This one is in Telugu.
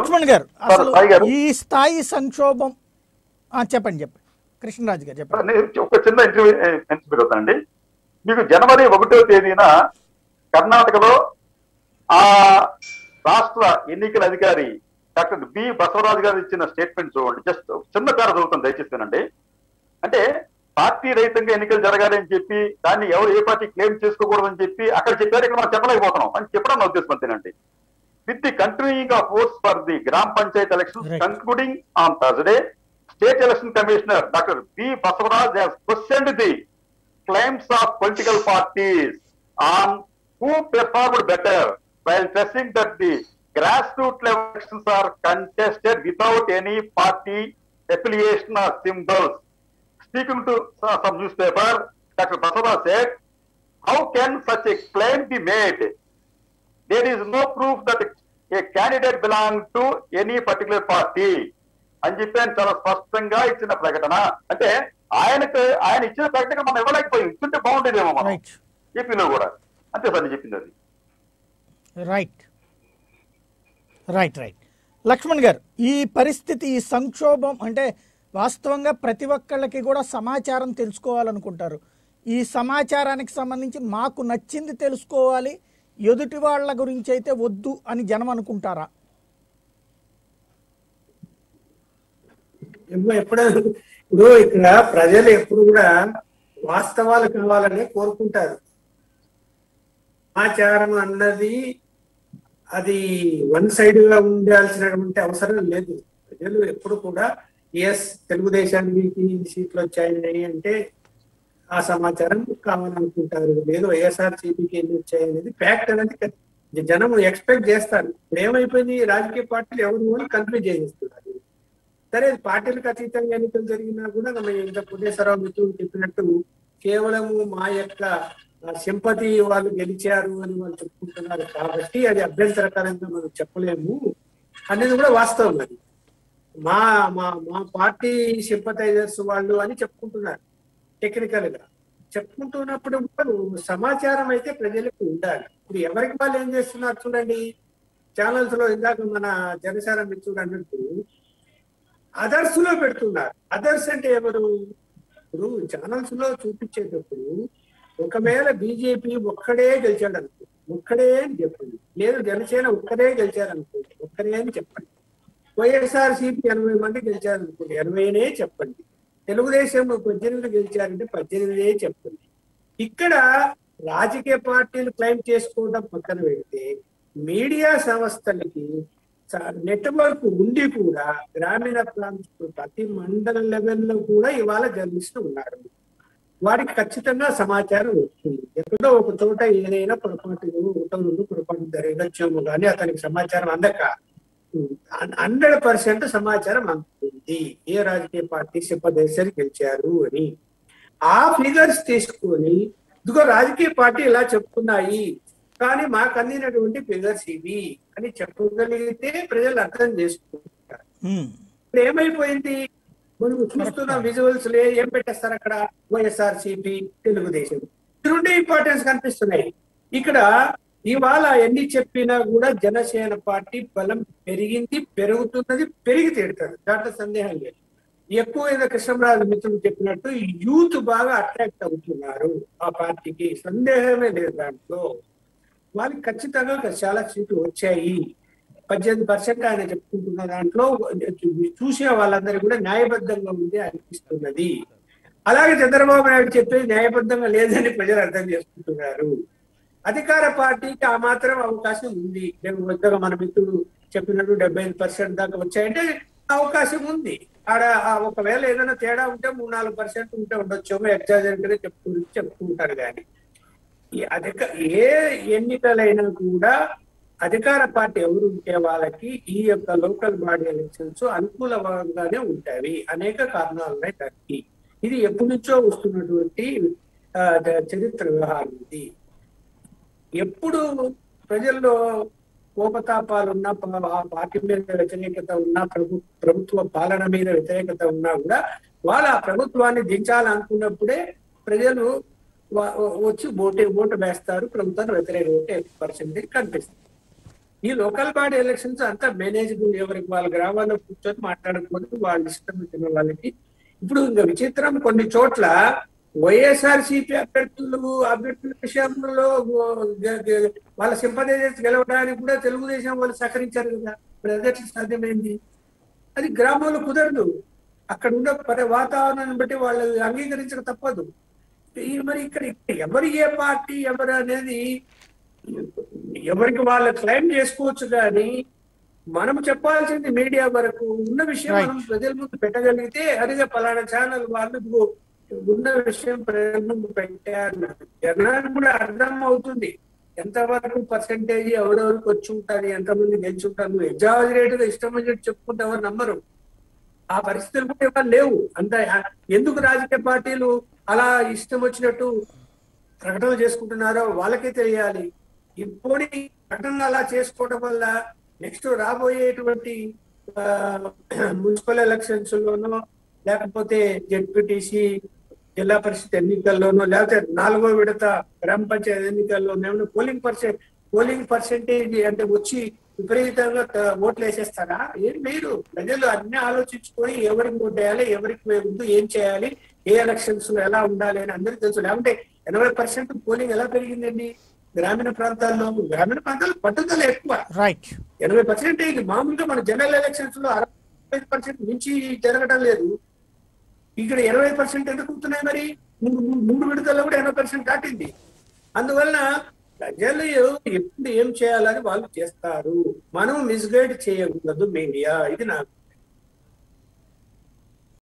లక్ష్మణ్ గారు సార్, అసలు సాయి గారు. ఈ స్థాయి సంక్షోభం ఆ, చెప్పండి చెప్పండి కృష్ణరాజు గారు చెప్పండి నేను ఒక చిన్న ఇంటర్వ్యూ ఇంటర్వ్యూ అవుతానండి మీకు జనవరి ఒకటో తేదీన కర్ణాటకలో ఆ రాష్ట్ర ఎన్నికల అధికారి డాక్టర్ బి బసవరాజు గారు ఇచ్చిన స్టేట్మెంట్ చూడండి జస్ట్ చిన్న పేర చదువుతాను దయచేసి వినండి అంటే పార్టీ రహితంగా ఎన్నికలు జరగాలి అని చెప్పి దాన్ని ఎవరు ఏ పార్టీ క్లెయిమ్ చేసుకోకూడదని చెప్పి అక్కడ చెప్పారు ఇక్కడ మనం చెప్పలేకపోతున్నాం అని చెప్పడం నా ఉద్దేశం అంతేనండి with the continuing of votes for the Gram Panchayat elections Right. concluding on Thursday, State Election Commissioner Dr. B. Basavaraj has questioned the claims of political parties on who performed better while stressing that the grassroots level elections are contested without any party affiliation or symbols. Speaking to uh, some newspaper, Dr. Basavaraj said, how can such a claim be made? there is no proof that a candidate belongs to any particular party అని చెప్పి ఆయన చాలా స్పష్టంగా ఇచ్చిన ప్రకటన అంటే ఆయనకు ఆయన ఇచ్చిన ప్రకటన మనం ఇవ్వలేకపోయింది ఇస్తుంటే బాగుండేదేమో మనం రైట్ ఏపీలో కూడా అంతే సార్ నేను చెప్పింది అది రైట్ రైట్ రైట్ లక్ష్మణ్ గారు ఈ పరిస్థితి ఈ సంక్షోభం అంటే వాస్తవంగా ప్రతి ఒక్కళ్ళకి కూడా సమాచారం తెలుసుకోవాలనుకుంటారు ఈ సమాచారానికి సంబంధించి మాకు నచ్చింది తెలుసుకోవాలి ఎదుటి వాళ్ళ గురించి అయితే వద్దు అని జనం అనుకుంటారా ఏమో ఎప్పుడు ఇప్పుడు ఇక్కడ ప్రజలు ఎప్పుడు కూడా వాస్తవాలు కావాలని కోరుకుంటారు సమాచారం అన్నది అది వన్ సైడ్ గా ఉండాల్సినటువంటి అవసరం లేదు ప్రజలు ఎప్పుడు కూడా ఎస్ తెలుగుదేశానికి ఇన్ని సీట్లు వచ్చాయి అంటే ఆ సమాచారం కావాలనుకుంటారు లేదు వైఎస్ఆర్ సిపికి ఎన్ని వచ్చాయి అనేది ఫ్యాక్ట్ అనేది జనం ఎక్స్పెక్ట్ చేస్తారు ఇప్పుడు ఏమైపోయింది రాజకీయ పార్టీలు ఎవరు కన్ఫ్యూజ్ చేసేస్తున్నారు సరే పార్టీలకు అతీతంగా ఎన్నికలు జరిగినా కూడా మనం ఇంత పుణ్యేశ్వరరావు మిత్రులు చెప్పినట్టు కేవలము మా యొక్క సింపతి వాళ్ళు గెలిచారు అని వాళ్ళు చెప్పుకుంటున్నారు కాబట్టి అది అభ్యంతరకరంగా మనం చెప్పలేము అనేది కూడా వాస్తవం అది మా మా మా పార్టీ సింపతైజర్స్ వాళ్ళు అని చెప్పుకుంటున్నారు టెక్నికల్ గా చెప్పుకుంటున్నప్పుడు కూడా సమాచారం అయితే ప్రజలకు ఉండాలి ఇప్పుడు ఎవరికి వాళ్ళు ఏం చేస్తున్నారు చూడండి ఛానల్స్ లో ఇందాక మన జనసేన మిత్రుడు అన్నట్టు అదర్స్ లో పెడుతున్నారు అదర్స్ అంటే ఎవరు ఇప్పుడు ఛానల్స్ లో చూపించేటప్పుడు ఒకవేళ బీజేపీ ఒక్కడే గెలిచాడు అనుకో ఒక్కడే అని చెప్పండి లేదు జనసేన ఒక్కడే గెలిచారు అనుకోండి ఒక్కడే అని చెప్పండి వైఎస్ఆర్ సిపి ఎనభై మంది గెలిచారు అనుకోండి ఎనభైనే చెప్పండి తెలుగుదేశం పద్దెనిమిది గెలిచారంటే పద్దెనిమిదే చెప్పండి ఇక్కడ రాజకీయ పార్టీలు క్లైమ్ చేసుకోవడం పక్కన పెడితే మీడియా సంస్థలకి నెట్వర్క్ ఉండి కూడా గ్రామీణ ప్రాంత ప్రతి మండల లెవెల్లో కూడా ఇవాళ జర్నలిస్టులు ఉన్నారు వారికి ఖచ్చితంగా సమాచారం వస్తుంది ఎక్కడో ఒక చోట ఏదైనా పొరపాటు ఒకటో రెండు పొరపాటు జరగచ్చేమో కానీ అతనికి సమాచారం అందక హండ్రెడ్ పర్సెంట్ సమాచారం అందుతుంది ఏ రాజకీయ పార్టీ సింపదేశాలు గెలిచారు అని ఆ ఫిగర్స్ తీసుకొని ఇదిగో రాజకీయ పార్టీ ఇలా చెప్తున్నాయి కానీ మాకు అందినటువంటి ఫిగర్స్ ఇవి అని చెప్పగలిగితే ప్రజలు అర్థం చేసుకుంటారు హ్మ్. ఇప్పుడు ఏమైపోయింది మనం చూస్తున్న విజువల్స్ లే ఏం పెట్టేస్తారు అక్కడ వైఎస్ఆర్ సిపి తెలుగుదేశం ఈ రెండే ఇంపార్టెన్స్ కనిపిస్తున్నాయి ఇక్కడ ఇవాళ ఎన్ని చెప్పినా కూడా జనసేన పార్టీ బలం పెరిగింది పెరుగుతున్నది పెరిగి తీరుతుంది దాంట్లో సందేహం లేదు ఎక్కువ ఏదో కృష్ణరాజు మిత్రులు చెప్పినట్టు యూత్ బాగా అట్రాక్ట్ అవుతున్నారు ఆ పార్టీకి సందేహమే లేదు దాంట్లో వాళ్ళకి ఖచ్చితంగా చాలా సీట్లు వచ్చాయి పద్దెనిమిది పర్సెంట్ ఆయన చెప్పుకుంటున్న దాంట్లో చూసే వాళ్ళందరూ కూడా న్యాయబద్ధంగా ఉంది అనిపిస్తున్నది అలాగే చంద్రబాబు నాయుడు చెప్పేది న్యాయబద్ధంగా లేదని ప్రజలు అర్థం చేసుకుంటున్నారు అధికార పార్టీకి ఆ మాత్రం అవకాశం ఉంది మేము కొత్తగా మన మిత్రుడు చెప్పినట్టు డెబ్బై ఐదు పర్సెంట్ దాకా వచ్చాయంటే అవకాశం ఉంది ఆడ ఆ ఒకవేళ ఏదైనా తేడా ఉంటే మూడు నాలుగు పర్సెంట్ ఉంటే ఉండొచ్చేమో ఎగ్జాజెంట్ గా చెప్పుకు చెప్పుకుంటారు కానీ ఈ అధిక ఏ ఎన్నికలైనా కూడా అధికార పార్టీ ఎవరు ఉంటే వాళ్ళకి ఈ యొక్క లోకల్ బాడీ ఎలక్షన్స్ అనుకూలంగానే ఉంటాయి అనేక కారణాలు ఉన్నాయి దానికి ఇది ఎప్పటి నుంచో వస్తున్నటువంటి ఆ, ద- చరిత్ర వ్యవహారం ఇది ఎప్పుడు ప్రజల్లో కోపతాపాలు ఉన్నా ప- ఆ పార్టీ మీద వ్యతిరేకత ఉన్నా ప్రభు ప్రభుత్వ పాలన మీద వ్యతిరేకత ఉన్నా కూడా వాళ్ళు ఆ ప్రభుత్వాన్ని దించాలనుకున్నప్పుడే ప్రజలు వా- వచ్చి ఓటే ఓటు వేస్తారు ప్రభుత్వాన్ని వ్యతిరేక ఓటే పర్సెంటేజ్ కనిపిస్తుంది ఈ లోకల్ బాడీ ఎలక్షన్స్ అంతా మేనేజబుల్ ఎవరికి వాళ్ళ గ్రామాల్లో కూర్చొని మాట్లాడుకోవడం వాళ్ళ ఇష్టం వచ్చిన వాళ్ళకి ఇప్పుడు ఇంకా విచిత్రం కొన్ని చోట్ల వైఎస్ఆర్ సిపి అభ్యర్థులు అభ్యర్థుల విషయంలో గ- గ- వాళ్ళ సింపదైజర్స్ గెలవడానికి కూడా తెలుగుదేశం వాళ్ళు సహకరించారు కదా మరి అది ఎట్లా సాధ్యమైంది అది గ్రామంలో కుదరదు అక్కడ ఉన్న పరి- వాతావరణాన్ని బట్టి వాళ్ళు అంగీకరించక తప్పదు ఈ మరి ఇక్కడ ఇక్కడ ఎవరు ఏ పార్టీ ఎవరు అనేది ఎవరికి వాళ్ళు క్లైమ్ చేసుకోవచ్చు కానీ మనం చెప్పాల్సింది మీడియా వరకు ఉన్న విషయం Right. మనం ప్రజల ముందు పెట్టగలిగితే అదిగా పలానా ఛానల్ వాళ్ళు ఇదిగో ఉన్న విషయం ప్రజల ముందు పెట్టారు జనానికి కూడా అర్థం అవుతుంది ఎంతవరకు పర్సంటేజ్ ఎవరెవరికి వచ్చి ఉంటుంది ఎంతమంది గెలిచి ఉంటారు ఎగ్జాజరేట్ గా ఇష్టం వచ్చినట్టు చెప్పుకుంటే ఎవరు నమ్మరు ఆ పరిస్థితులు కూడా ఇవాళ లేవు అంత ఎందుకు రాజకీయ పార్టీలు అలా ఇష్టం వచ్చినట్టు ప్రకటనలు చేసుకుంటున్నారో వాళ్ళకే తెలియాలి ఇప్పుడు ప్రకటనలు అలా చేసుకోవడం వల్ల నెక్స్ట్ రాబోయేటువంటి ఆ, మున్సిపల్ ఎలక్షన్స్ లోనో లేకపోతే జెడ్పీటీసీ జిల్లా పరిషత్ ఎన్నికల్లోనో లేకపోతే నాలుగో విడత గ్రామ పంచాయతీ ఎన్నికల్లోనో పోలింగ్ పర్సెంట్ పోలింగ్ పర్సెంటేజ్ అంటే వచ్చి విపరీతంగా త- ఓట్లు వేసేస్తారా ఏం లేదు ప్రజలు అన్ని ఆలోచించుకొని ఎవరికి ఓటు వేయాలి ఎవరికి ముందు ఏం చేయాలి ఏ ఎలక్షన్స్ ఎలా ఉండాలి అని అందరికీ తెలుసు లేకుంటే ఎనభై పర్సెంట్ పోలింగ్ ఎలా పెరిగిందండి గ్రామీణ ప్రాంతాల్లో గ్రామీణ ప్రాంతాల్లో పట్టుదల ఎక్కువ రైట్ ఎనభై పర్సెంటేజ్ మామూలుగా మన జనరల్ ఎలక్షన్స్ లో అరవై పర్సెంట్ మించి జరగడం లేదు ఇక్కడ ఇరవై పర్సెంట్ ఎందుకు అవుతున్నాయి మరి మూడు మూడు- మూడు విడతల్లో కూడా ఎనభై పర్సెంట్ దాటింది అందువలన ప్రజలు ఎప్పుడు ఏం చేయాలని వాళ్ళు చేస్తారు మనం మిస్గైడ్ చేయకూడదు మీడియా ఇది నా